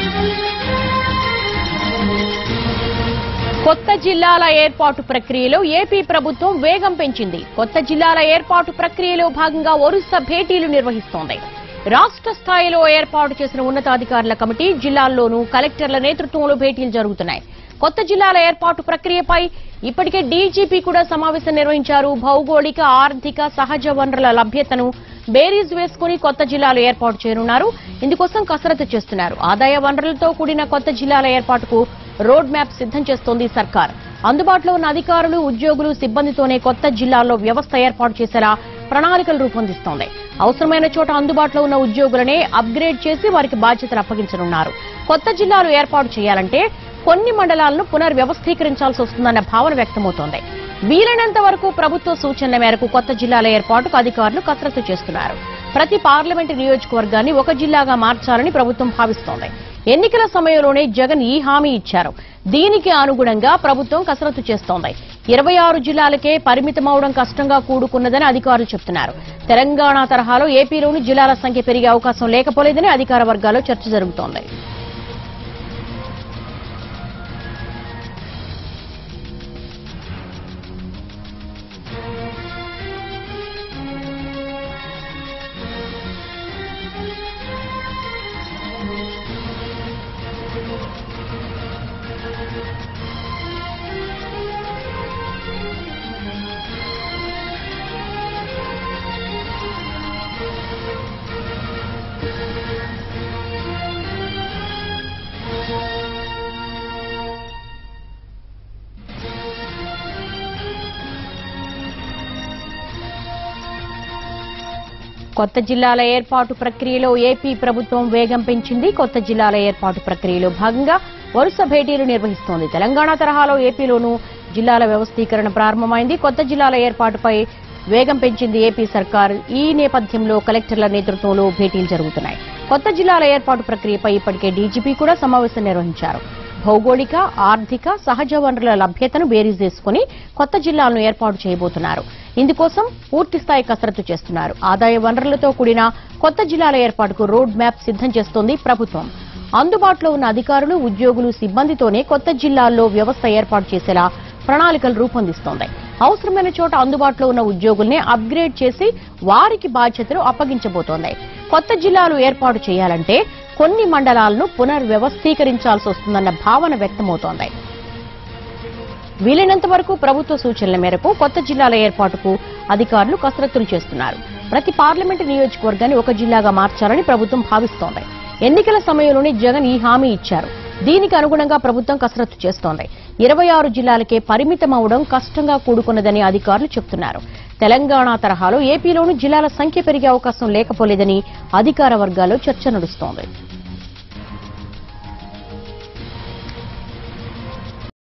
కొత్త జిల్లాల ఏర్పాటు ప్రక్రియలో ఏపీ ప్రభుత్వం వేగం పెంచింది కొత్త జిల్లాల ఏర్పాటు ప్రక్రియలో భాగంగా వరుస భేటీలు నిర్వహిస్తోంది రాష్ట్ర స్థాయిలో ఏర్పాటు చేసిన ఉన్నతాధికారుల కమిటీ జిల్లాల్లోనూ కలెక్టర్ల నేతృత్వంలో భేటీలు జరుగుతున్నాయి కొత్త జిల్లాల ఏర్పాటు ప్రక్రియపై ఇప్పటికే డీజీపీ కూడా సమావేశం నిర్వహించారు భౌగోళిక ఆర్థిక సహజ వనరుల లభ్యతను బేరీజ్ వేసుకుని కొత్త జిల్లాలు ఏర్పాటు చేయనున్నారు ఇందుకోసం కసరత్తు చేస్తున్నారు ఆదాయ వనరులతో కూడిన కొత్త జిల్లాల ఏర్పాటుకు రోడ్ మ్యాప్ సిద్ధం చేస్తోంది సర్కార్ అందుబాటులో ఉన్న అధికారులు ఉద్యోగులు సిబ్బందితోనే కొత్త జిల్లాల్లో వ్యవస్థ ఏర్పాటు చేసేలా ప్రణాళికలు రూపొందిస్తోంది అవసరమైన చోట అందుబాటులో ఉన్న ఉద్యోగులనే అప్గ్రేడ్ చేసి వారికి బాధ్యతలు అప్పగించనున్నారు కొత్త జిల్లాలు ఏర్పాటు చేయాలంటే కొన్ని మండలాలను పునర్వ్యవస్థీకరించాల్సి వస్తుందన్న భావన వ్యక్తమవుతోంది వీలైనంత వరకు ప్రభుత్వ సూచనల మేరకు కొత్త జిల్లాల ఏర్పాటుకు అధికారులు కసరత్తు చేస్తున్నారు ప్రతి పార్లమెంటు నియోజకవర్గాన్ని ఒక జిల్లాగా మార్చాలని ప్రభుత్వం భావిస్తోంది ఎన్నికల సమయంలోనే జగన్ ఈ హామీ ఇచ్చారు దీనికి అనుగుణంగా ప్రభుత్వం కసరత్తు చేస్తోంది ఇరవై ఆరు జిల్లాలకే పరిమితమవడం కష్టంగా కూడుకున్నదని అధికారులు చెబుతున్నారు తెలంగాణ తరహాలో ఏపీలోని జిల్లాల సంఖ్య పెరిగే అవకాశం లేకపోలేదని అధికార వర్గాల్లో చర్చ జరుగుతోంది కొత్త జిల్లాల ఏర్పాటు ప్రక్రియలో ఏపీ ప్రభుత్వం వేగం పెంచింది కొత్త జిల్లాల ఏర్పాటు ప్రక్రియలో భాగంగా వరుస భేటీలు నిర్వహిస్తోంది తెలంగాణ తరహాలో ఏపీలోనూ జిల్లాల వ్యవస్థీకరణ ప్రారంభమైంది కొత్త జిల్లాల ఏర్పాటుపై వేగం పెంచింది ఏపీ సర్కార్ ఈ నేపథ్యంలో కలెక్టర్ల నేతృత్వంలో భేటీలు జరుగుతున్నాయి కొత్త జిల్లాల ఏర్పాటు ప్రక్రియపై ఇప్పటికే డీజీపీ కూడా సమావేశం నిర్వహించారు భౌగోళిక ఆర్థిక సహజ వనరుల లభ్యతను బేరీజ్ చేసుకుని కొత్త జిల్లాలను ఏర్పాటు చేయబోతున్నారు ఇందుకోసం పూర్తి స్థాయి కసరత్తు చేస్తున్నారు ఆదాయ వనరులతో కూడిన కొత్త జిల్లాల ఏర్పాటుకు రోడ్ మ్యాప్ సిద్ధం చేస్తోంది ప్రభుత్వం అందుబాటులో ఉన్న అధికారులు ఉద్యోగులు సిబ్బందితోనే కొత్త జిల్లాల్లో వ్యవస్థ ఏర్పాటు చేసేలా ప్రణాళికలు రూపొందిస్తోంది అవసరమైన చోట అందుబాటులో ఉన్న ఉద్యోగుల్ని అప్గ్రేడ్ చేసి వారికి బాధ్యతలు అప్పగించబోతోంది కొత్త జిల్లాలు ఏర్పాటు చేయాలంటే కొన్ని మండలాలను పునర్వ్యవస్థీకరించాల్సి వస్తుందన్న భావన వ్యక్తమవుతోంది వీలైనంత వరకు ప్రభుత్వ సూచనల మేరకు కొత్త జిల్లాల ఏర్పాటుకు అధికారులు కసరత్తులు చేస్తున్నారు ప్రతి పార్లమెంటు నియోజకవర్గాన్ని ఒక జిల్లాగా మార్చాలని ప్రభుత్వం భావిస్తోంది ఎన్నికల సమయంలోనే జగన్ ఈ హామీ ఇచ్చారు దీనికి అనుగుణంగా ప్రభుత్వం కసరత్తు చేస్తోంది ఇరవై ఆరు జిల్లాలకే పరిమితమవడం కష్టంగా కూడుకున్నదని అధికారులు చెబుతున్నారు తెలంగాణ తరహాలో ఏపీలోనూ జిల్లాల సంఖ్య పెరిగే అవకాశం లేకపోలేదని అధికార వర్గాల్లో చర్చ నడుస్తోంది